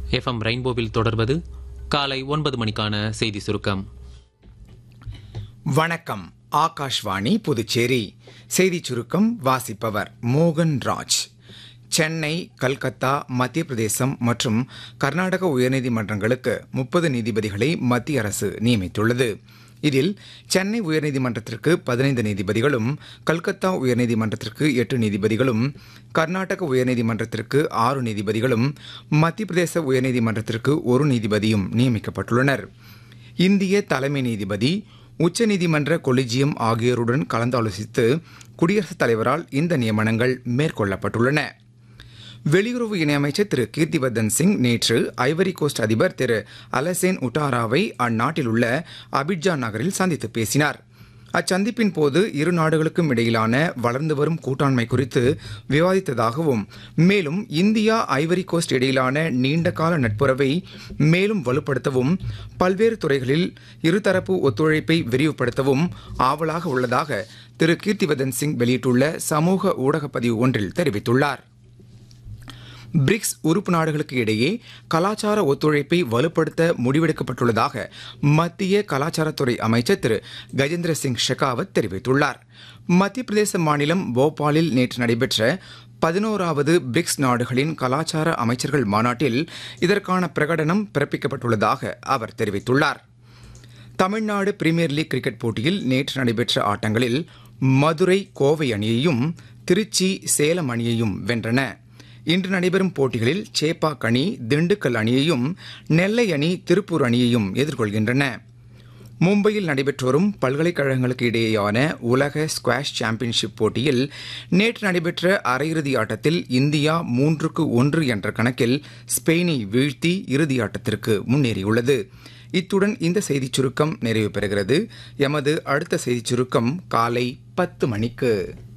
FM ரெயின்போவில் தொடர்வது காலை ஒன்பது மணிக்கான செய்தி சுருக்கம் வணக்கம் ஆகாஷ்வாணி புதுச்சேரி செய்திச் சுருக்கம் வாசிப்பவர் மோகன் ராஜ் சென்னை கல்கத்தா மத்திய பிரதேசம் மற்றும் கர்நாடக உயர்நீதிமன்றங்களுக்கு முப்பது நீதிபதிகளை மத்திய அரசு நியமித்துள்ளது இதில் சென்னை உயர்நீதிமன்றத்திற்கு பதினைந்து நீதிபதிகளும் கல்கத்தா உயர்நீதிமன்றத்திற்கு எட்டு நீதிபதிகளும் கர்நாடக உயர்நீதிமன்றத்திற்கு ஆறு நீதிபதிகளும் மத்திய பிரதேச உயர்நீதிமன்றத்திற்கு ஒரு நீதிபதியும் நியமிக்கப்பட்டுள்ளனர் இந்திய தலைமை நீதிபதி உச்சநீதிமன்ற கொலிஜியம் ஆகியோருடன் கலந்தாலோசித்து குடியரசுத் தலைவரால் இந்த நியமனங்கள் மேற்கொள்ளப்பட்டுள்ளன வெளியுறவு இணையமைச்சர் திரு கீர்த்திவர்தன் சிங் நேற்று ஐவரி கோஸ்ட் அதிபர் திரு அலசேன் உட்டாராவை அந்நாட்டில் உள்ள அபிட்ஜான் நகரில் சந்தித்து பேசினார் அச்சந்திப்பின் போது இரு நாடுகளுக்கும் இடையிலான வளர்ந்து வரும் கூட்டாண்மை குறித்து விவாதித்ததாகவும் மேலும் இந்தியா ஐவரி கோஸ்ட் இடையிலான நீண்டகால நட்புறவை மேலும் வலுப்படுத்தவும் பல்வேறு துறைகளில் இருதரப்பு ஒத்துழைப்பை விரிவுபடுத்தவும் ஆவலாக உள்ளதாக திரு கீர்த்திவர்தன் சிங் வெளியிட்டுள்ள சமூக ஊடக பதிவு ஒன்றில் தெரிவித்துள்ளார் பிரிக்ஸ் உறுப்பு நாடுகளுக்கு இடையே கலாச்சார ஒத்துழைப்பை வலுப்படுத்த முடிவெடுக்கப்பட்டுள்ளதாக மத்திய கலாச்சாரத்துறை அமைச்சர் திரு கஜேந்திர சிங் ஷெகாவத் தெரிவித்துள்ளார் மத்திய பிரதேச மாநிலம் போபாலில் நேற்று நடைபெற்ற பதினோராவது பிரிக்ஸ் நாடுகளின் கலாச்சார அமைச்சர்கள் மாநாட்டில் இதற்கான பிரகடனம் பிறப்பிக்கப்பட்டுள்ளதாக அவர் தெரிவித்துள்ளார் தமிழ்நாடு பிரீமியர் லீக் கிரிக்கெட் போட்டியில் நேற்று நடைபெற்ற ஆட்டங்களில் மதுரை கோவை அணியையும் திருச்சி சேலம் அணியையும் வென்றன இன்று நடைபெறும் போட்டிகளில் சேப்பாக் அணி திண்டுக்கல் அணியையும் நெல்லை அணி திருப்பூர் அணியையும் எதிர்கொள்கின்றன மும்பையில் நடைபெற்று வரும் பல்கலைக்கழகங்களுக்கு இடையேயான உலக ஸ்குவாஷ் சாம்பியன்ஷிப் போட்டியில் நேற்று நடைபெற்ற அரையிறுதி ஆட்டத்தில் இந்தியா மூன்றுக்கு ஒன்று என்ற கணக்கில் ஸ்பெயினை வீழ்த்தி இறுதி ஆட்டத்திற்கு முன்னேறியுள்ளது இத்துடன் இந்த செய்திச் சுருக்கம் நிறைவு பெறுகிறது எமது அடுத்த செய்திச் சுருக்கம் காலை பத்து மணிக்கு